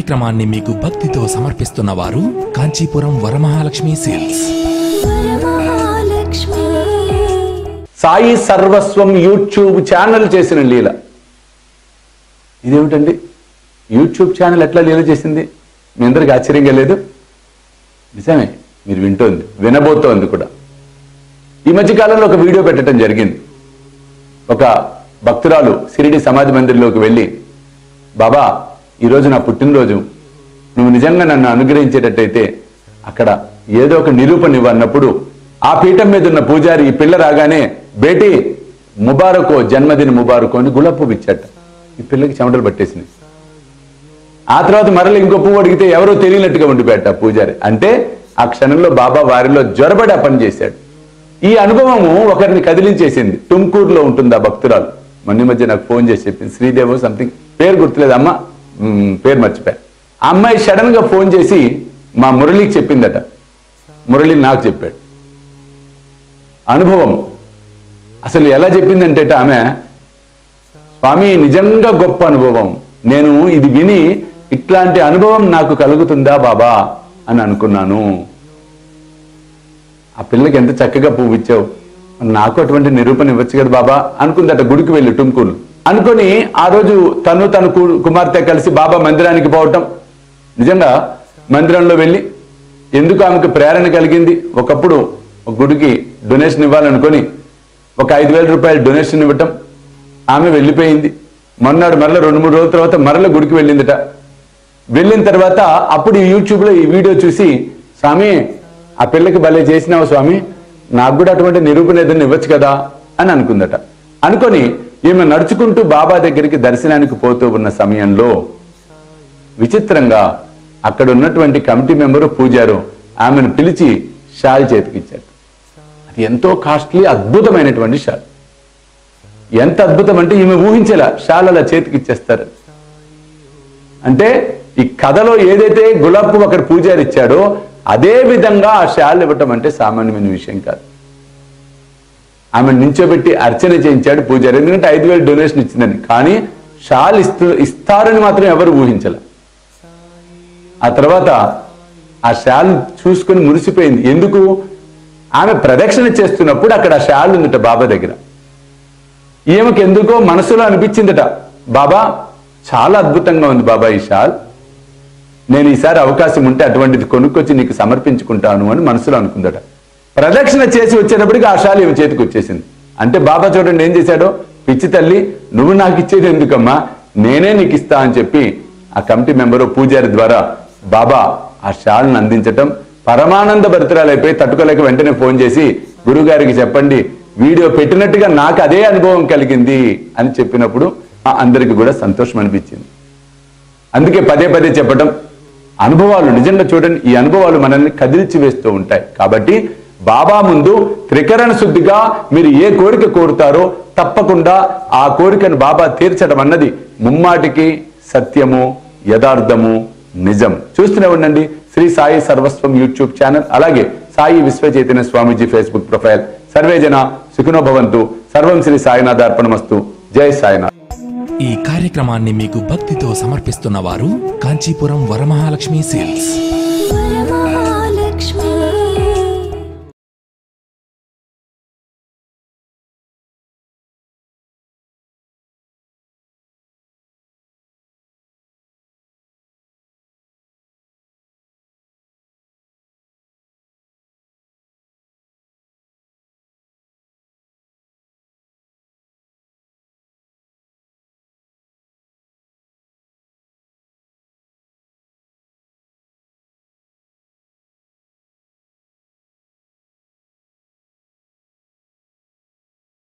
కార్యక్రమాన్ని మీకు భక్తితో సమర్పిస్తున్న వారు కాంచీపురం వరమహాలక్ష్మి సేల్స్ వరమహాలక్ష్మి సాయి సర్వస్వం యూట్యూబ్ ఛానల్ చేసిన లీల ఇదేమిటండి యూట్యూబ్ ఛానల్ ఎట్లా లీల చేసింది మీ అందరికి ఆశ్చర్యంగా లేదు నిజమే మీరు వింటోంది వినబోతోంది కూడా ఈ మధ్య కాలంలో ఒక వీడియో పెట్టడం జరిగింది ఒక భక్తురాలు సిరిడి సమాధి మందిర్లోకి వెళ్ళి బాబా ఈరోజు నా పుట్టినరోజు నువ్వు నిజంగా నన్ను అనుగ్రహించేటట్టయితే అక్కడ ఏదో ఒక నిరూపణ ఇవ్వన్నప్పుడు ఆ పీఠం మీద ఉన్న పూజారి ఈ పిల్ల రాగానే బేటీ ముబారకో జన్మదిన ముబారకో అని గులాబ్ పువ్వు ఇచ్చాట ఈ పిల్లకి చెమటలు పట్టేసినాయి ఆ తర్వాత మరల ఇంకో పువ్వు అడిగితే ఎవరో తెలియనట్టుగా ఉండిపోయాట ఆ పూజారి అంటే ఆ క్షణంలో బాబా వారిలో జ్వరబడి ఆ పని చేశాడు ఈ అనుభవము ఒకరిని కదిలించేసింది టుమ్కూరులో ఉంటుంది ఆ భక్తురాలు మొన్న ఈ మధ్య నాకు ఫోన్ చేసి చెప్పింది శ్రీదేవో సంథింగ్ పేరు గుర్తులేదు అమ్మ మ్, పేరు మర్చిపోయా ఆ అమ్మాయి సడన్ గా ఫోన్ చేసి మా మురళికి చెప్పిందట మురళి నాకు చెప్పాడు అనుభవం అసలు ఎలా చెప్పిందంటే ఆమె స్వామి నిజంగా గొప్ప అనుభవం నేను ఇది విని ఇట్లాంటి అనుభవం నాకు కలుగుతుందా బాబా అని అనుకున్నాను ఆ పిల్లకి ఎంత చక్కగా పువ్వు ఇచ్చావు నాకు అటువంటి నిరూపణ ఇవ్వచ్చు కదా బాబా అనుకుందట గుడికి వెళ్ళి టుమ్కూరు అనుకొని ఆ రోజు తను తన కు- కుమార్తె కలిసి బాబా మందిరానికి పోవటం నిజంగా మందిరంలో వెళ్ళి ఎందుకు ఆమెకు ప్రేరణ కలిగింది ఒకప్పుడు ఒక గుడికి డొనేషన్ ఇవ్వాలనుకొని ఒక ఐదు వేల రూపాయలు డొనేషన్ ఇవ్వటం ఆమె వెళ్ళిపోయింది మొన్నాడు మరల రెండు మూడు రోజుల తర్వాత మరల గుడికి వెళ్ళిందట వెళ్ళిన తర్వాత అప్పుడు ఈ యూట్యూబ్ లో ఈ వీడియో చూసి స్వామి ఆ పిల్లకి భలే చేసినావు స్వామి నాకు కూడా అటువంటి నిరూపణ ఏదైనా ఇవ్వచ్చు కదా అని అనుకుందట అనుకొని ఈమె నడుచుకుంటూ బాబా దగ్గరికి దర్శనానికి పోతూ ఉన్న సమయంలో విచిత్రంగా అక్కడ ఉన్నటువంటి కమిటీ మెంబరు పూజారు ఆమెను పిలిచి షాల్ చేతికిచ్చారు అది ఎంతో కాస్ట్లీ అద్భుతమైనటువంటి షాల్ ఎంత అద్భుతం అంటే ఈమె ఊహించేలా షాల్ అలా చేతికి ఇచ్చేస్తారు అంటే ఈ కథలో ఏదైతే గులాబ్ పువ్వు అక్కడ పూజారి ఇచ్చాడో అదే విధంగా ఆ షాల్ ఇవ్వటం అంటే సామాన్యమైన విషయం కాదు ఆమె నించోబెట్టి అర్చన చేయించాడు పూజారి ఎందుకంటే ఐదు వేలు డొనేషన్ ఇచ్చిందని కానీ షాల్ ఇస్తూ ఇస్తారని మాత్రం ఎవరు ఊహించలే ఆ తర్వాత ఆ షాల్ చూసుకుని మురిసిపోయింది ఎందుకు ఆమె ప్రదక్షిణ చేస్తున్నప్పుడు అక్కడ ఆ షాల్ ఉందట బాబా దగ్గర ఈమెకి ఎందుకో మనసులో అనిపించిందట బాబా చాలా అద్భుతంగా ఉంది బాబా ఈ షాల్ నేను ఈసారి అవకాశం ఉంటే అటువంటిది కొనుక్కొచ్చి నీకు సమర్పించుకుంటాను అని మనసులో అనుకుందట ప్రదక్షిణ చేసి వచ్చేటప్పటికి ఆ షాల్ ఈమె చేతికి వచ్చేసింది అంటే బాబా చూడండి ఏం చేశాడో పిచ్చి తల్లి నువ్వు నాకు ఇచ్చేది ఎందుకమ్మా నేనే నీకు ఇస్తా అని చెప్పి ఆ కమిటీ మెంబరు పూజారి ద్వారా బాబా ఆ షాల్ని అందించటం పరమానంద భరితురాలైపోయి తట్టుకోలేక వెంటనే ఫోన్ చేసి గురుగారికి చెప్పండి వీడియో పెట్టినట్టుగా నాకు అదే అనుభవం కలిగింది అని చెప్పినప్పుడు ఆ అందరికి కూడా సంతోషం అనిపించింది అందుకే పదే పదే చెప్పటం అనుభవాలు నిజంగా చూడండి ఈ అనుభవాలు మనల్ని కదిల్చి వేస్తూ ఉంటాయి కాబట్టి బాబా ముందు త్రికరణ శుద్ధిగా మీరు ఏ కోరిక కోరుతారో తప్పకుండా ఆ కోరికను బాబా తీర్చడం అన్నది ముమ్మాటికి సత్యము యథార్థము నిజం చూస్తూనే ఉండండి శ్రీ సాయి సర్వస్వం యూట్యూబ్ ఛానల్ అలాగే సాయి విశ్వ చైతన్య స్వామీజీ ఫేస్బుక్ ప్రొఫైల్ సర్వే జన సుఖినో భవంతు సర్వం శ్రీ సాయినాథ్ అర్పణమస్తు జై సాయినాథ్ ఈ కార్యక్రమాన్ని మీకు భక్తితో సమర్పిస్తున్న వారు కాంచీపురం వరమహాలక్ష్మి సేల్స్ వరమహాలక్ష్మి